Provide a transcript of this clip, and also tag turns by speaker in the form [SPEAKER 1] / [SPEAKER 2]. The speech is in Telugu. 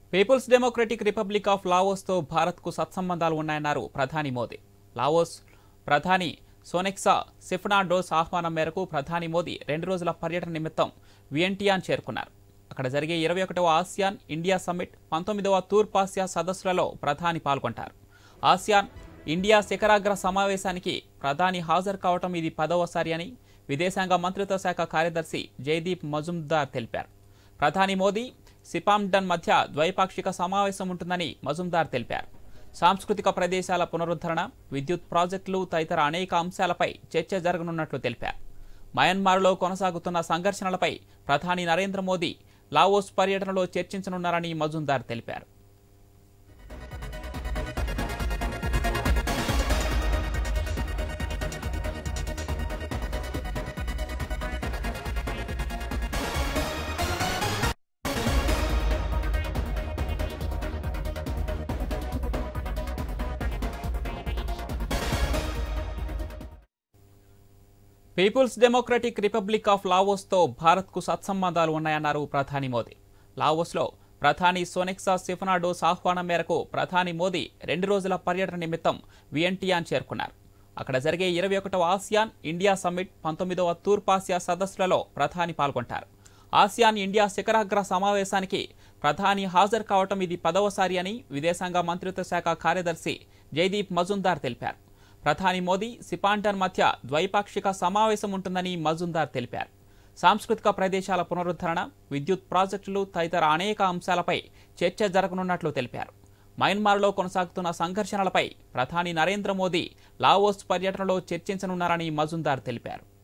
[SPEAKER 1] పీపుల్స్ డెమోక్రటిక్ రిపబ్లిక్ ఆఫ్ లావోస్తో భారత్కు సత్సంబంధాలు ఉన్నాయన్నారు ప్రధాని మోదీ లావోస్ ప్రధాని సోనెక్సా సిఫ్నాడోస్ ఆహ్వానం మేరకు ప్రధాని మోదీ రెండు రోజుల పర్యటన నిమిత్తం వియంటియాన్ చేరుకున్నారు అక్కడ జరిగే ఇరవై ఒకటవ ఆసియాన్ ఇండియా సమ్మిట్ పంతొమ్మిదవ తూర్పాసియా సదస్సులలో ప్రధాని పాల్గొంటారు ఆసియాన్ ఇండియా శిఖరాగ్ర సమావేశానికి ప్రధాని హాజరు కావటం ఇది పదవసారి అని విదేశాంగ మంత్రిత్వ శాఖ కార్యదర్శి జైదీప్ మజుందార్ తెలిపారు ప్రధాని మోదీ సిపాండన్ మధ్య ద్వైపాక్షిక సమావేశం ఉంటుందని మజుందార్ తెలిపారు సాంస్కృతిక ప్రదేశాల పునరుద్ధరణ విద్యుత్ ప్రాజెక్టులు తదితర అనేక అంశాలపై చర్చ జరగనున్నట్లు తెలిపారు మయన్మార్లో కొనసాగుతున్న సంఘర్షణలపై ప్రధాని నరేంద్ర మోదీ లావోస్ పర్యటనలో చర్చించనున్నారని మజుందార్ తెలిపారు పీపుల్స్ డెమోక్రటిక్ రిపబ్లిక్ ఆఫ్ లావోస్తో భారత్కు సత్సంబంధాలు ఉన్నాయన్నారు ప్రధాని మోదీ లావోస్లో ప్రధాని సోనెక్సా సిఫనాడోస్ ఆహ్వానం మేరకు ప్రధాని మోదీ రెండు రోజుల పర్యటన నిమిత్తం వియంటియాన్ చేరుకున్నారు అక్కడ జరిగే ఇరవై ఒకటవ ఆసియాన్ ఇండియా సమ్మిట్ పంతొమ్మిదవ తూర్పాసియా సదస్సులలో ప్రధాని పాల్గొంటారు ఆసియాన్ ఇండియా శిఖరాగ్ర సమావేశానికి ప్రధాని హాజరు కావటం ఇది పదవసారి అని విదేశాంగ మంత్రిత్వ శాఖ కార్యదర్శి జైదీప్ మజుందార్ తెలిపారు ప్రధాని మోదీ సిపాంటన్ మధ్య ద్వైపాక్షిక సమావేశం ఉంటుందని మజుందార్ తెలిపారు సాంస్కృతిక ప్రదేశాల పునరుద్ధరణ విద్యుత్ ప్రాజెక్టులు తదితర అనేక అంశాలపై చర్చ జరగనున్నట్లు తెలిపారు మయన్మార్లో కొనసాగుతున్న సంఘర్షణలపై ప్రధాని నరేంద్ర మోదీ లావోస్ పర్యటనలో చర్చించనున్నారని మజుందార్ తెలిపారు